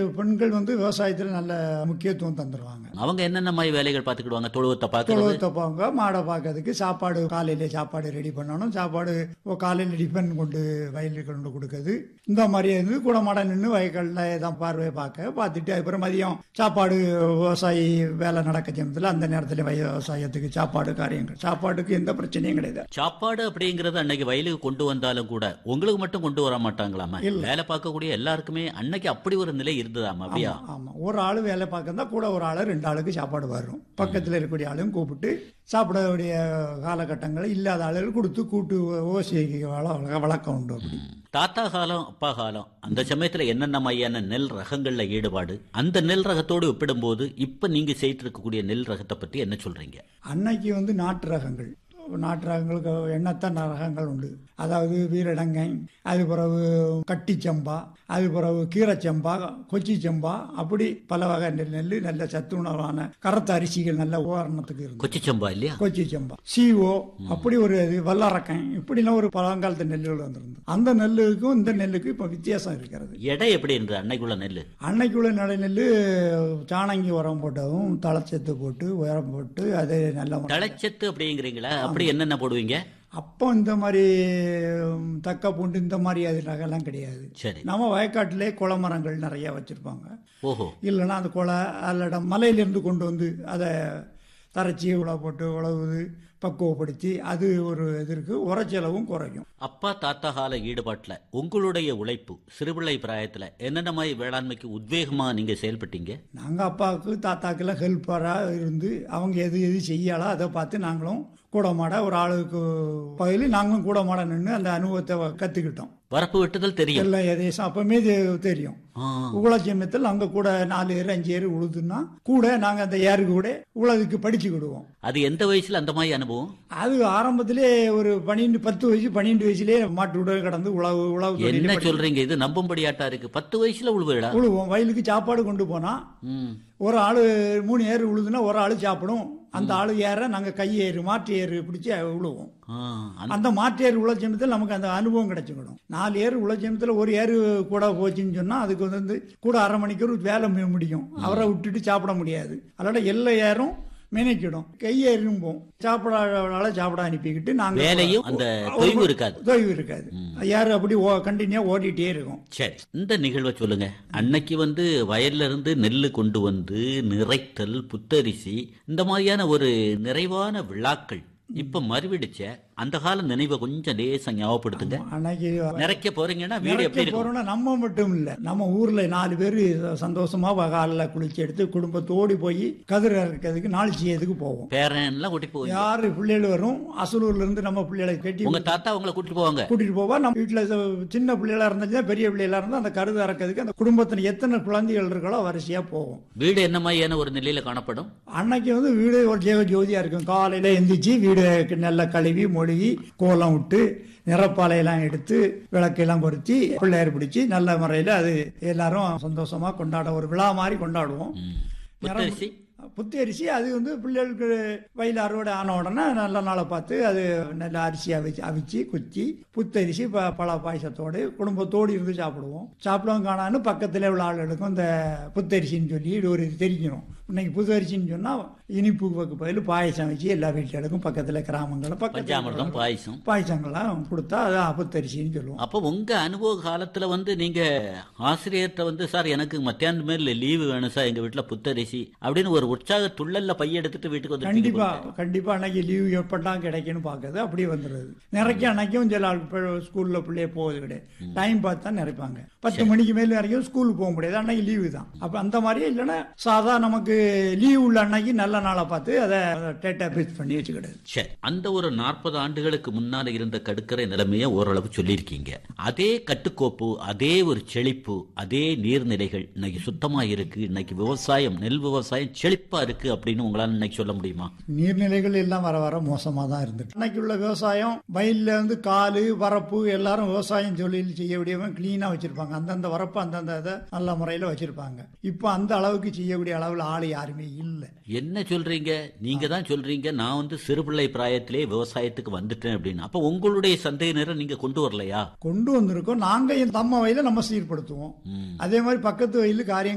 பெண்கள் வந்து விவசாயத்தில் நல்ல முக்கியத்துவம் தந்துடுவாங்க அவங்க என்னென்ன மாதிரி வேலைகள் பார்த்துக்கிடுவாங்க தொழுவத்தை பார்க்கறது தொழுவத்தை போங்க மாடை பார்க்கறதுக்கு சாப்பாடு காலையிலே சாப்பாடு ரெடி பண்ணணும் சாப்பாடு ஓ, காலையில டிஃபன் கொண்டு வயலுக்கு கொண்டு கொடுக்குறது இந்த மாதிரி இருந்து கூட மாட நின்று வயல்களில் தான் பார்வையை பார்க்க பார்த்துட்டு அதுக்கப்புறம் மதியம் சாப்பாடு விவசாயி வேலை நடக்க சமயத்தில் அந்த நேரத்தில் விவசாயத்துக்கு சாப்பாடு காரியங்கள் சாப்பாட்டுக்கு எந்த பிரச்சனையும் கிடையாது சாப்பாடு அப்படிங்கறது அன்னைக்கு வயலுக்கு கொண்டு வந்தாலும் கூட உங்களுக்கு மட்டும் கொண்டு வர மாட்டாங்களாமா வேலை பார்க்கக்கூடிய எல்லாருக்குமே அன்னைக்கு அப்படி ஒரு நிலை இருந்ததாமா அப்படியா ஆமா ஒரு ஆள் வேலை பார்க்கறதா கூட ஒரு ஆள் ரெண்டு ஆளுக்கு சாப்பாடு வரும் பக்கத்தில் இருக்கக்கூடிய ஆளும் கூப்பிட்டு சாப்பிடக்கூடிய காலகட்டங்களில் இல்லாத ஆளுகள் கொடுத்து கூட்டு ஓசிக்கு வள வழக்கம் உண்டு அப்படி தாத்தா காலம் அப்பா காலம் அந்த சமயத்துல என்னென்ன மாதிரியான நெல் ரகங்கள்ல ஈடுபாடு அந்த நெல் ரகத்தோடு ஒப்பிடும்போது இப்ப நீங்க செய்து இருக்கக்கூடிய நெல் ரகத்தை பத்தி என்ன சொல்றீங்க அன்னைக்கு வந்து நாட்டு ரகங்கள் நாட்டு ரகங்களுக்கு எண்ணத்தான் ரகங்கள் உண்டு அதாவது வீரடங்கை அது பிறகு கட்டிச்சம்பா அது பிறகு கீரைச்சம்பா கொச்சி சம்பா அப்படி பல வகை நெல் நெல் நல்ல சத்துணவான கரத்த அரிசிகள் நல்ல உதாரணத்துக்கு இருந்து கொச்சி சம்பா இல்லையா கொச்சி சம்பா சீவோ அப்படி ஒரு இது வல்லரக்கன் இப்படிலாம் ஒரு பழங்காலத்து நெல்லுகள் வந்திருந்தது அந்த நெல்லுக்கும் இந்த நெல்லுக்கும் இப்போ வித்தியாசம் இருக்கிறது எடை எப்படி இருந்தது அன்னைக்குள்ள நெல் அன்னைக்குள்ள நடை நெல் சாணங்கி உரம் போட்டதும் தளச்சத்து போட்டு உரம் போட்டு அது நல்ல முறை- தழைச்சத்து அப்படிங்கிறீங்களா அப்படி என்னென்ன போடுவீங்க அப்போ இந்த மாதிரி உம், தக்க பூண்டு இந்த மாதிரி அது ரகம்லாம் கிடையாது சரி நம்ம வயக்காட்டிலே குளமரங்கள் நிறைய வச்சிருப்பாங்க ஓஹோ இல்லைன்னா அந்த குலை அல்லட மலையிலேருந்து கொண்டு வந்து அதை தரைச்சி உழவு போட்டு உழவுது பக்குவப்படுத்தி அது ஒரு இது இருக்கு உரச்செலவும் குறையும் அப்பா தாத்தா கால ஈடுபாட்டுல உங்களுடைய உழைப்பு சிறுபிள்ளை பிராயத்துல என்னென்ன மாதிரி வேளாண்மைக்கு உத்வேகமா நீங்க செயல்பட்டீங்க நாங்கள் அப்பாவுக்கு தாத்தாக்கெல்லாம் ஹெல்ப்பராக இருந்து அவங்க எது எது செய்யாலோ அதை பார்த்து நாங்களும் கூட மாட ஒரு ஆளுக்கு பகுதியில் நாங்களும் கூட மாட நின்று அந்த அனுபவத்தை கற்றுக்கிட்டோம் வரப்பு வெட்டுதல் தெரியும் எல்லாம் எதேசம் அப்பவுமே தெ- தெரியும் ஆ, உலச்சமயத்தில் அங்கே கூட நாலு ஏறு அஞ்சு ஏறு உழுதுன்னா கூட நாங்கள் அந்த ஏருக்கு கூட உலதுக்கு படிச்சுக்கிடுவோம் அது எந்த வயசுல அந்த மாதிரி அனுபவம் அது ஆரம்பத்திலே ஒரு பன்னெண்டு பத்து வயசு பன்னெண்டு வயசுலேயே மாட்டு விட கடந்து உழவு உழவு தொழில என்ன படி- சொல்றீங்க இது நம்பும்படியாட்டா இருக்கு பத்து வயசுல உழுவுடா உழுவோம் வயலுக்கு சாப்பாடு கொண்டு போனா ம் ஒரு ஆள் மூணு ஏறு உழுதுன்னா ஒரு ஆள் சாப்பிடும் அந்த ஆளு ஏற நாங்கள் கை ஏறு மாட்டு ஏறு பிடிச்சி உழுவோம் ஆ, அந்த- அந்த மாட்டு ஏறு உழைச்சமயத்தில் நமக்கு அந்த அனுபவம் கிடைச்சிக்கணும் நாலு ஏறு உழைச்சமயத்தில் ஒரு ஏறு கூட போச்சுன்னு சொன்னால் அதுக்கு வந்து கூட அரை மணிக்கூர் வேலை மு- முடியும் அவரை விட்டுட்டு சாப்பிட முடியாது அதோட எல்லா ஏறும் மெனக்கிடும் கையேறும்போம் சாப்பிடாத சாப்பிட அனுப்பிக்கிட்டு நாங்கள் வேலையும் அந்த தொய்வு இருக்காது தொய்வு இருக்காது ஏறு அப்படி கண்டினியூ ஓடிட்டே இருக்கும் சரி இந்த நிகழ்வை சொல்லுங்க அன்னைக்கு வந்து வயல்ல இருந்து நெல்லு கொண்டு வந்து நிறைத்தல் புத்தரிசி இந்த மாதிரியான ஒரு நிறைவான விழாக்கள் இப்ப மறுவிடுச்ச அந்த கால நினைவை கொஞ்சம் லேசா ஞாபகப்படுத்துங்க அன்னைக்கு நிறைக்க போறீங்கன்னா வீடு எப்படி நிறைக்க இருக்கும் போறோம்னா நம்ம மட்டும் இல்ல நம்ம ஊர்ல நாலு பேர் சந்தோஷமா காலில் குளிச்சு எடுத்து குடும்பத்தோடி போய் கதிர் இறக்கிறதுக்கு நாள் செய்யறதுக்கு போவோம் பேரன்லாம் கூட்டிட்டு போவீங்க யாரு பிள்ளைகள் வரும் அசலூர்ல இருந்து நம்ம பிள்ளைகளை கட்டி உங்க தாத்தா உங்களை கூட்டிட்டு போவாங்க கூட்டிட்டு போவா நம்ம வீட்டுல சின்ன பிள்ளைகளா இருந்துச்சுன்னா பெரிய பிள்ளைகளா இருந்தா அந்த கருது இறக்கிறதுக்கு அந்த குடும்பத்துல எத்தனை குழந்தைகள் இருக்காளோ வரிசையா போவோம் வீடு என்ன மாதிரியான ஒரு நிலையில காணப்படும் அன்னைக்கு வந்து வீடு ஒரு ஜெக ஜோதியா இருக்கும் காலையில எந்திரிச்சு வீடு நல்லா கழுவி மொழுகி கோலம் விட்டு நிறப்பாலையெல்லாம் எடுத்து விளக்கையெல்லாம் பொருத்தி பிள்ளையார் பிடிச்சி நல்ல முறையில் அது எல்லாரும் சந்தோஷமா கொண்டாட ஒரு விழா மாதிரி கொண்டாடுவோம் ம். புத்தரிசி புத்தரிசி அது வந்து பிள்ளைகளுக்கு வயல் அறுவடை ஆன உடனே நல்ல நாளை பார்த்து அது நல்ல அரிசி அவிச்சு அவிச்சு குத்தி புத்தரிசி ப பழ பாயசத்தோடு குடும்பத்தோடு இருந்து சாப்பிடுவோம் சாப்பிடவும் காணான்னு பக்கத்தில் உள்ள ஆளுகளுக்கும் இந்த புத்தரிசின்னு சொல்லி இது ஒரு தெரிஞ்சிடும் இன்னைக்கு புது அரிசின்னு சொன்னால் இனிப்புக்கு பதில் பாயசம் வச்சு எல்லா வீட்டுகளுக்கும் பக்கத்தில் கிராமங்களும் பஞ்சாமிர்தம் பக்கத்தில் பாயசம் பாயசங்கள்லாம் கொடுத்தா அது புத்தரிசின்னு சொல்லுவோம் அப்போ உங்க அனுபவ காலத்துல வந்து நீங்க ஆசிரியர்கிட்ட வந்து சார் எனக்கு மத்தியானம் மேல லீவு வேணும் சார் எங்க வீட்டுல புத்தரிசி அப்படின்னு ஒரு உற்சாக துள்ளல்ல பைய எடுத்துட்டு வீட்டுக்கு வந்து கண்டிப்பா கண்டிப்பா அன்னைக்கு லீவ் எப்படா கிடைக்குன்னு பார்க்கறது அப்படியே வந்துடுது நிறைக்க அன்னைக்கும் சில ஆள் இப்ப ஸ்கூல்ல பிள்ளைய போகுது கிடையாது டைம் பார்த்து தான் நிறைப்பாங்க பத்து மணிக்கு மேல வரைக்கும் ஸ்கூலுக்கு போக முடியாது அன்னைக்கு லீவு தான் அப்ப அந்த மாதிரியே இல்லைன்னா சாதா நமக்கு லீவ் உள்ள அன்னைக்கு நல்ல நாளை பார்த்து அதை டேட்டா பேஸ் பண்ணி வச்சுக்கிடுது சரி அந்த ஒரு நாற்பது ஆண்டுகளுக்கு முன்னால இருந்த கடுக்கரை நிலைமையை ஓரளவு சொல்லியிருக்கீங்க அதே கட்டுக்கோப்பு அதே ஒரு செழிப்பு அதே நீர்நிலைகள் இன்னைக்கு சுத்தமா இருக்கு இன்னைக்கு விவசாயம் நெல் விவசாயம் செழிப்பா இருக்கு அப்படின்னு உங்களால இன்னைக்கு சொல்ல முடியுமா நீர்நிலைகள் எல்லாம் வர வர மோசமா தான் இருந்துட்டு அன்னைக்கு உள்ள விவசாயம் வயல்ல வந்து காலு வரப்பு எல்லாரும் விவசாயம் தொழில் செய்யக்கூடியவங்க கிளீனா வச்சிருப்பாங்க அந்தந்த வரப்பு அந்தந்த இதை நல்ல முறையில வச்சிருப்பாங்க இப்போ அந்த அளவுக்கு செய்யக்கூடிய அளவில் ஆள் யாருமே இல்லை என்ன சொல்றீங்க நீங்க தான் சொல்றீங்க நான் வந்து சிறுபிள்ளை பிராயத்திலே விவசாயத்துக்கு வந்துட்டேன் அப்படின்னு அப்ப உங்களுடைய சந்தையினரை நீங்க கொண்டு வரலையா கொண்டு வந்திருக்கோம் நாங்க என் தம்ம வயல நம்ம சீர்படுத்துவோம் ம். அதே மாதிரி பக்கத்து வயலு காரியம்